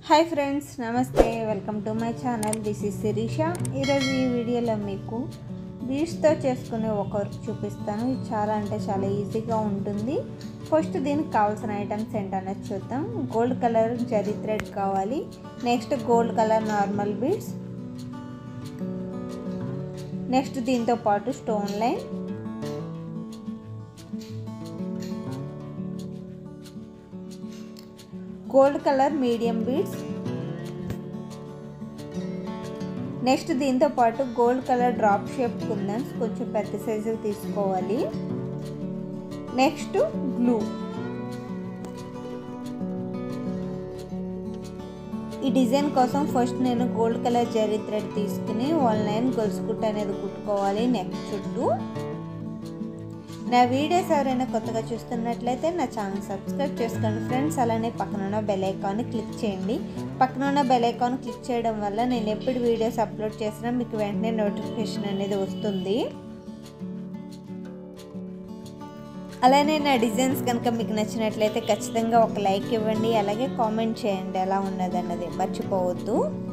hi friends నమస్తే welcome to my channel this is Sirisha ఈరోజు ఈ వీడియోలో మీకు బీడ్స్తో చేసుకునే ఒక వర్క్ చూపిస్తాను ఇది చాలా అంటే చాలా ఈజీగా ఉంటుంది ఫస్ట్ దీనికి కావాల్సిన ఐటమ్స్ ఏంటనేది చూద్దాం గోల్డ్ కలర్ జరీ థ్రెడ్ కావాలి next gold colour normal beads next దీంతో పాటు stone line gold colour medium beads next దీంతో పాటు gold colour drop shape kundans కొంచెం పెద్ద సైజు తీసుకోవాలి నెక్స్ట్ గ్లూ ఈ డిజైన్ కోసం ఫస్ట్ నేను గోల్డ్ కలర్ జరీ థ్రెడ్ తీసుకుని వన్ లైన్ గొలుసు కుట్టు అనేది కుట్టుకోవాలి నెక్ చుట్టూ నా వీడియోస్ ఎవరైనా కొత్తగా చూస్తున్నట్లయితే నా ఛానల్ సబ్స్క్రైబ్ చేసుకోండి ఫ్రెండ్స్ అలానే పక్కన ఉన్న బెల్ ఐకాన్ని క్లిక్ చేయండి పక్కన ఉన్న బెల్ ఐకాన్ క్లిక్ చేయడం వల్ల నేను ఎప్పుడు వీడియోస్ అప్లోడ్ చేసినా మీకు వెంటనే నోటిఫికేషన్ అనేది వస్తుంది అలానే నా డిజైన్స్ కనుక మీకు నచ్చినట్లయితే ఖచ్చితంగా ఒక లైక్ ఇవ్వండి అలాగే కామెంట్ చేయండి ఎలా ఉన్నదన్నది మర్చిపోవద్దు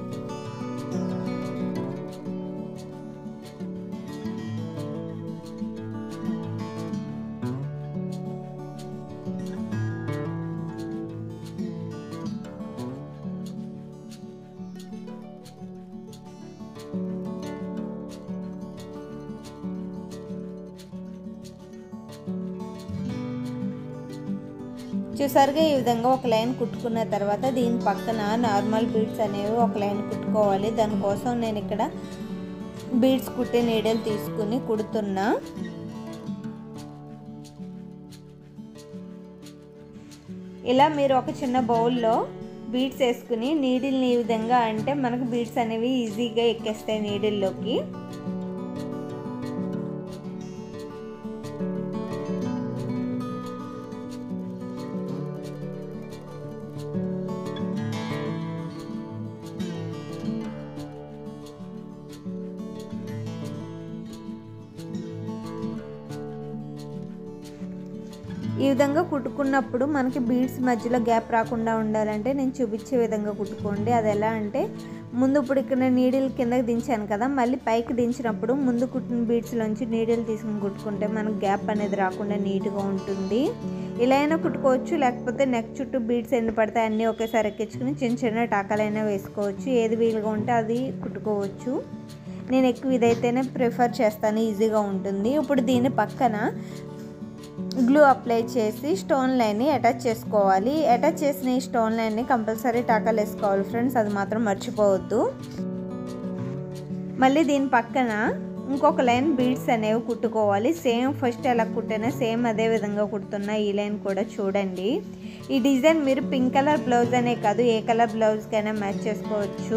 చూసారుగా ఈ విధంగా ఒక లైన్ కుట్టుకున్న తర్వాత దీని పక్కన నార్మల్ బీడ్స్ అనేవి ఒక లైన్ కుట్టుకోవాలి దానికోసం నేను ఇక్కడ బీడ్స్ కుట్టే నీడలు తీసుకుని కుడుతున్నా ఇలా మీరు ఒక చిన్న బౌల్లో బీడ్స్ వేసుకుని నీడిల్ని ఈ విధంగా అంటే మనకు బీడ్స్ అనేవి ఈజీగా ఎక్కేస్తాయి నీడిల్లోకి ఈ విధంగా కుట్టుకున్నప్పుడు మనకి బీడ్స్ మధ్యలో గ్యాప్ రాకుండా ఉండాలంటే నేను చూపించే విధంగా కుట్టుకోండి అది ఎలా అంటే ముందు ఇప్పుడు ఇక్కడ నీడిల్ కిందకి దించాను కదా మళ్ళీ పైకి దించినప్పుడు ముందు కుట్టిన బీడ్స్లోంచి నీడిల్ తీసుకుని కుట్టుకుంటే మనకు గ్యాప్ అనేది రాకుండా నీట్గా ఉంటుంది ఇలా అయినా కుట్టుకోవచ్చు లేకపోతే నెక్ చుట్టూ బీడ్స్ ఎన్ని పడితే అన్నీ ఒకేసారి ఎక్కించుకుని చిన్న చిన్న టాకాలైనా వేసుకోవచ్చు ఏది వీలుగా ఉంటే అది కుట్టుకోవచ్చు నేను ఎక్కువ ఇదైతేనే ప్రిఫర్ చేస్తాను ఈజీగా ఉంటుంది ఇప్పుడు దీని పక్కన గ్లూ అప్లై చేసి స్టోన్ లైన్ని అటాచ్ చేసుకోవాలి అటాచ్ చేసిన ఈ స్టోన్ లైన్ని కంపల్సరీ టాకాలు వేసుకోవాలి ఫ్రెండ్స్ అది మాత్రం మర్చిపోవద్దు మళ్ళీ దీని పక్కన ఇంకొక లైన్ బీడ్స్ అనేవి కుట్టుకోవాలి సేమ్ ఫస్ట్ ఎలా కుట్టినా సేమ్ అదే విధంగా కుడుతున్న ఈ లైన్ కూడా చూడండి ఈ డిజైన్ మీరు పింక్ కలర్ బ్లౌజ్ అనే కాదు ఏ కలర్ బ్లౌజ్కైనా మ్యాచ్ చేసుకోవచ్చు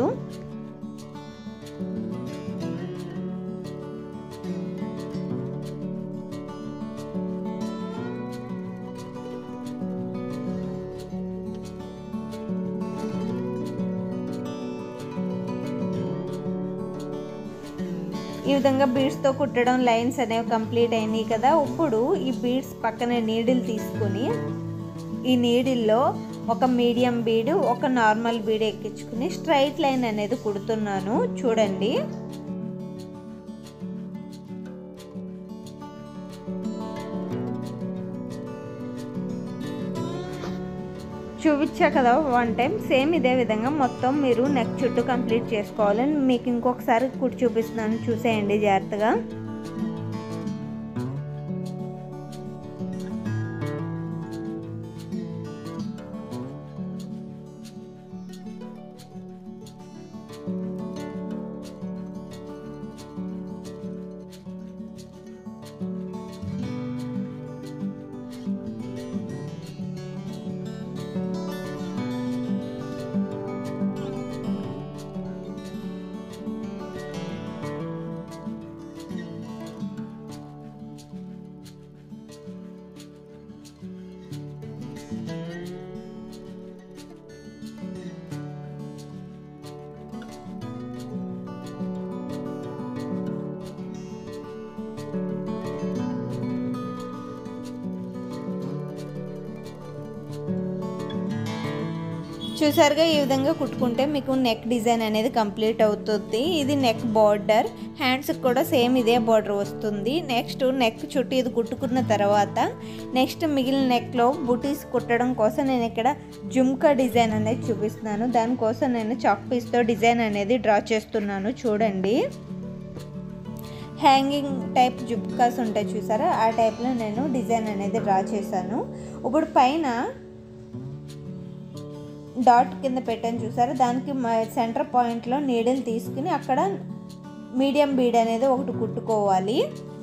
ఈ విధంగా బీడ్స్తో కుట్టడం లైన్స్ అనేవి కంప్లీట్ అయినాయి కదా ఇప్పుడు ఈ బీడ్స్ పక్కన నీడిల్ తీసుకుని ఈ నీడిల్లో ఒక మీడియం బీడ్ ఒక నార్మల్ బీడ్ ఎక్కించుకుని స్ట్రైట్ లైన్ అనేది కుడుతున్నాను చూడండి చూపించా కదా వన్ టైం సేమ్ ఇదే విధంగా మొత్తం మీరు నెక్ చుట్టూ కంప్లీట్ చేసుకోవాలి మీకు ఇంకొకసారి కుట్టి చూపిస్తున్నాను చూసేయండి జాగ్రత్తగా చూసారుగా ఈ విధంగా కుట్టుకుంటే మీకు నెక్ డిజైన్ అనేది కంప్లీట్ అవుతుంది ఇది నెక్ బార్డర్ హ్యాండ్స్కి కూడా సేమ్ ఇదే బార్డర్ వస్తుంది నెక్స్ట్ నెక్ చుట్టూ ఇది కుట్టుకున్న తర్వాత నెక్స్ట్ మిగిలిన నెక్లో బుటీస్ కుట్టడం కోసం నేను ఇక్కడ జుమ్కా డిజైన్ అనేది చూపిస్తున్నాను దానికోసం నేను చాక్ పీస్తో డిజైన్ అనేది డ్రా చేస్తున్నాను చూడండి హ్యాంగింగ్ టైప్ జుబ్కాస్ ఉంటాయి చూసారా ఆ టైప్లో నేను డిజైన్ అనేది డ్రా చేశాను ఇప్పుడు పైన డాట్ కింద పెట్టాను చూసారా దానికి సెంటర్ పాయింట్లో నీడిల్ తీసుకుని అక్కడ మీడియం బీడ్ అనేది ఒకటి కుట్టుకోవాలి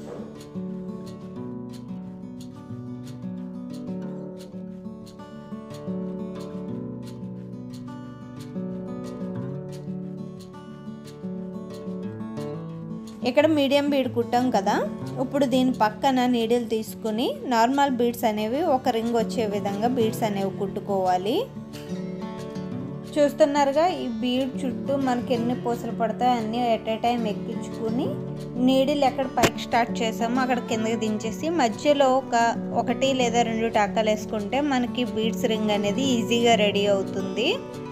ఇక్కడ మీడియం బీడ్ కుట్టాం కదా ఇప్పుడు దీని పక్కన నీడిల్ తీసుకుని నార్మల్ బీడ్స్ అనేవి ఒక రింగ్ వచ్చే విధంగా బీడ్స్ అనేవి కుట్టుకోవాలి చూస్తున్నారుగా ఈ బీడ్ చుట్టూ మనకి ఎన్ని పూసలు పడతాయో అన్నీ ఎట్ ఏ టైం ఎక్కించుకుని నీడిల్ ఎక్కడ పైకి స్టార్ట్ చేసామో అక్కడ కిందకి దించేసి మధ్యలో ఒక ఒకటి లేదా రెండు టాకాలు వేసుకుంటే మనకి బీడ్స్ రింగ్ అనేది ఈజీగా రెడీ అవుతుంది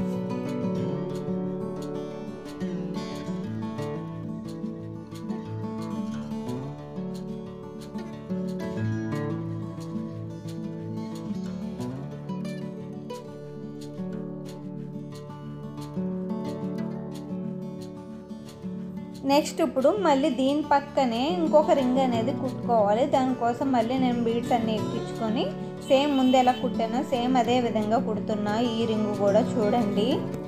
నెక్స్ట్ ఇప్పుడు మళ్ళీ దీని పక్కనే ఇంకొక రింగ్ అనేది కుట్టుకోవాలి దానికోసం మళ్ళీ నేను బీడ్స్ అన్ని ఎక్కించుకొని సేమ్ ముందు ఎలా కుట్టానో సేమ్ అదే విధంగా కుడుతున్నా ఈ రింగ్ కూడా చూడండి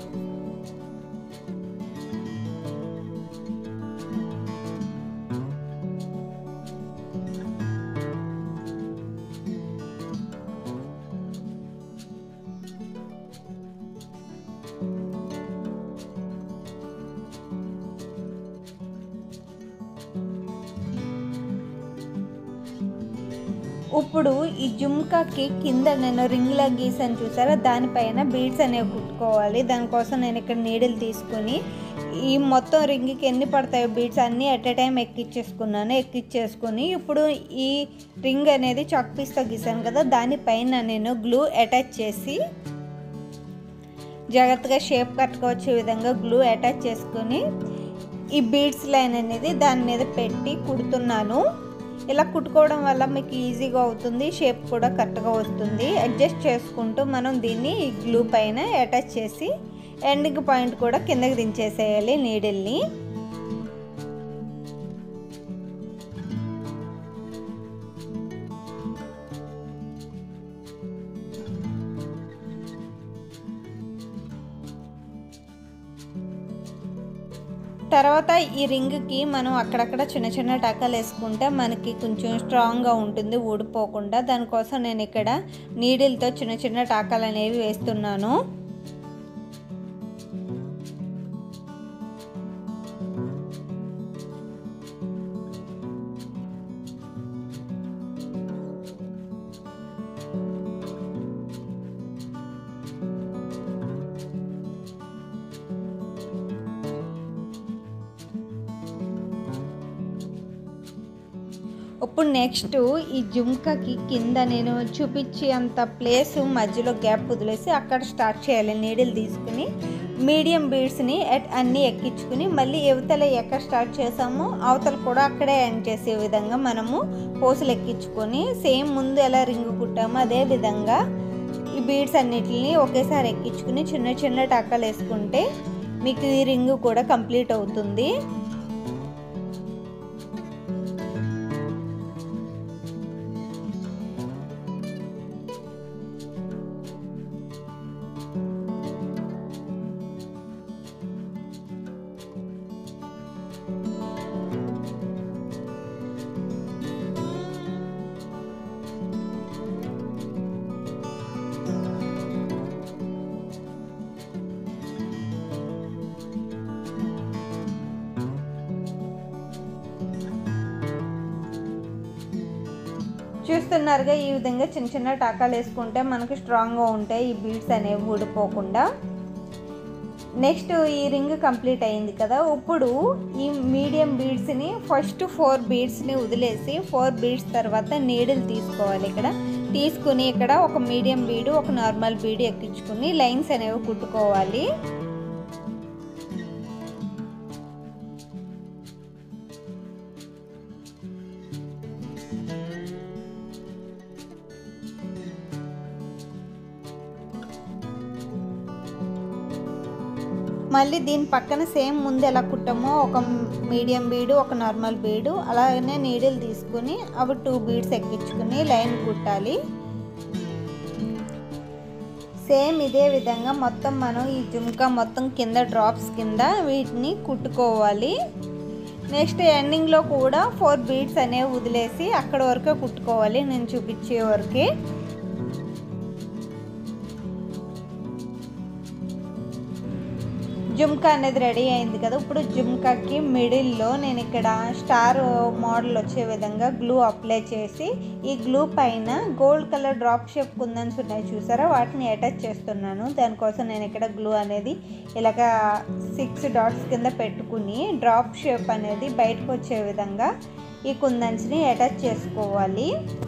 ఇప్పుడు ఈ జుమ్కాకి కింద నేను రింగ్లా గీసాను చూసారా దానిపైన బీడ్స్ అనేవి కుట్టుకోవాలి దానికోసం నేను ఇక్కడ నీడిల్ తీసుకుని ఈ మొత్తం రింగ్కి ఎన్ని పడతాయో బీడ్స్ అన్నీ ఎట్ ఏ టైం ఎక్కిచ్చేసుకున్నాను ఎక్కిచ్చేసుకుని ఇప్పుడు ఈ రింగ్ అనేది చాక్ పీస్తో గీసాను కదా దానిపైన నేను గ్లూ అటాచ్ చేసి జాగ్రత్తగా షేప్ కట్టుకోవచ్చే విధంగా గ్లూ అటాచ్ చేసుకుని ఈ బీడ్స్ లైన్ అనేది దాని మీద పెట్టి కుడుతున్నాను ఇలా కుట్టుకోవడం వల్ల మీకు ఈజీగా అవుతుంది షేప్ కూడా కరెక్ట్గా వస్తుంది అడ్జస్ట్ చేసుకుంటూ మనం దీన్ని ఈ గ్లూ పైన అటాచ్ చేసి ఎండింగ్ పాయింట్ కూడా కిందకి దించేసేయాలి నీడిల్ని తర్వాత ఈ రింగ్కి మనం అక్కడక్కడ చిన్న చిన్న టకాలు వేసుకుంటే మనకి కొంచెం స్ట్రాంగ్గా ఉంటుంది ఊడిపోకుండా దానికోసం నేను ఇక్కడ నీడిల్తో చిన్న చిన్న టాకాలు అనేవి వేస్తున్నాను ఇప్పుడు నెక్స్ట్ ఈ జుమ్కాకి కింద నేను చూపించే అంత ప్లేస్ మధ్యలో గ్యాప్ వదిలేసి అక్కడ స్టార్ట్ చేయాలి నీడిల్ తీసుకుని మీడియం బీడ్స్ని అన్నీ ఎక్కించుకుని మళ్ళీ యువతల ఎక్కడ స్టార్ట్ చేసామో అవతల కూడా అక్కడే ఎండ్ చేసే విధంగా మనము పోసులు ఎక్కించుకొని సేమ్ ముందు ఎలా రింగ్ కుట్టామో అదే విధంగా ఈ బీడ్స్ అన్నిటిని ఒకేసారి ఎక్కించుకుని చిన్న చిన్న టక్కలు వేసుకుంటే మీకు ఈ రింగ్ కూడా కంప్లీట్ అవుతుంది చూస్తున్నారుగా ఈ విధంగా చిన్న చిన్న టాకాలు వేసుకుంటే మనకి స్ట్రాంగ్గా ఉంటాయి ఈ బీడ్స్ అనేవి ఊడిపోకుండా నెక్స్ట్ ఈ రింగ్ కంప్లీట్ అయింది కదా ఇప్పుడు ఈ మీడియం బీడ్స్ని ఫస్ట్ ఫోర్ బీడ్స్ని వదిలేసి ఫోర్ బీడ్స్ తర్వాత నీడిల్ తీసుకోవాలి ఇక్కడ తీసుకుని ఇక్కడ ఒక మీడియం బీడు ఒక నార్మల్ బీడు ఎక్కించుకుని లైన్స్ అనేవి కుట్టుకోవాలి మళ్ళీ దీని పక్కన సేమ్ ముందు ఎలా కుట్టామో ఒక మీడియం బీడు ఒక నార్మల్ బీడు అలాగనే నీడిల్ తీసుకుని అవి టూ బీడ్స్ ఎక్కించుకుని లైన్ కుట్టాలి సేమ్ ఇదే విధంగా మొత్తం మనం ఈ జుమ్కా మొత్తం కింద డ్రాప్స్ కింద వీటిని కుట్టుకోవాలి నెక్స్ట్ ఎండింగ్లో కూడా ఫోర్ బీడ్స్ అనేవి వదిలేసి అక్కడ వరకే కుట్టుకోవాలి నేను చూపించే వరకే జుమ్కా అనేది రెడీ అయింది కదా ఇప్పుడు జుమ్కాకి మిడిల్లో నేను ఇక్కడ స్టార్ మోడల్ వచ్చే విధంగా గ్లూ అప్లై చేసి ఈ గ్లూ పైన gold colour drop shape kundans ఉన్నాయి చూసారా వాటిని అటాచ్ చేస్తున్నాను దానికోసం నేను ఇక్కడ గ్లూ అనేది ఇలాగ సిక్స్ డాట్స్ కింద పెట్టుకుని డ్రాప్ షేప్ అనేది బయటకు వచ్చే విధంగా ఈ కుందన్స్ని అటాచ్ చేసుకోవాలి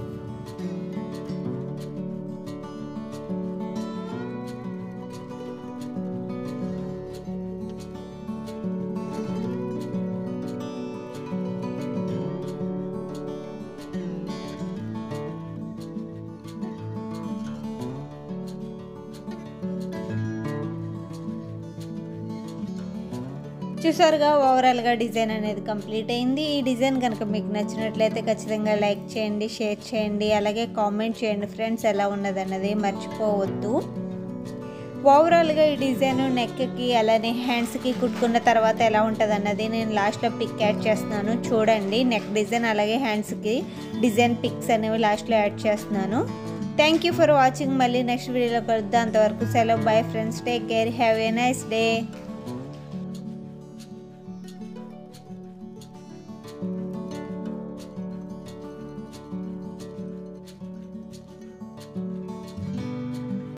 చూసారుగా ఓవరాల్గా డిజైన్ అనేది కంప్లీట్ అయింది ఈ డిజైన్ కనుక మీకు నచ్చినట్లయితే ఖచ్చితంగా లైక్ చేయండి షేర్ చేయండి అలాగే కామెంట్ చేయండి ఫ్రెండ్స్ ఎలా ఉన్నదన్నది మర్చిపోవద్దు ఓవరాల్గా ఈ డిజైన్ నెక్కి అలానే హ్యాండ్స్కి కుట్టుకున్న తర్వాత ఎలా ఉంటుంది అన్నది నేను లాస్ట్లో పిక్ యాడ్ చేస్తున్నాను చూడండి నెక్ డిజైన్ అలాగే హ్యాండ్స్కి డిజైన్ పిక్స్ అనేవి లాస్ట్లో యాడ్ చేస్తున్నాను థ్యాంక్ యూ ఫర్ వాచింగ్ మళ్ళీ నెక్స్ట్ వీడియోలో కలుద్దాం అంతవరకు సెలవు bye friends take care have a nice day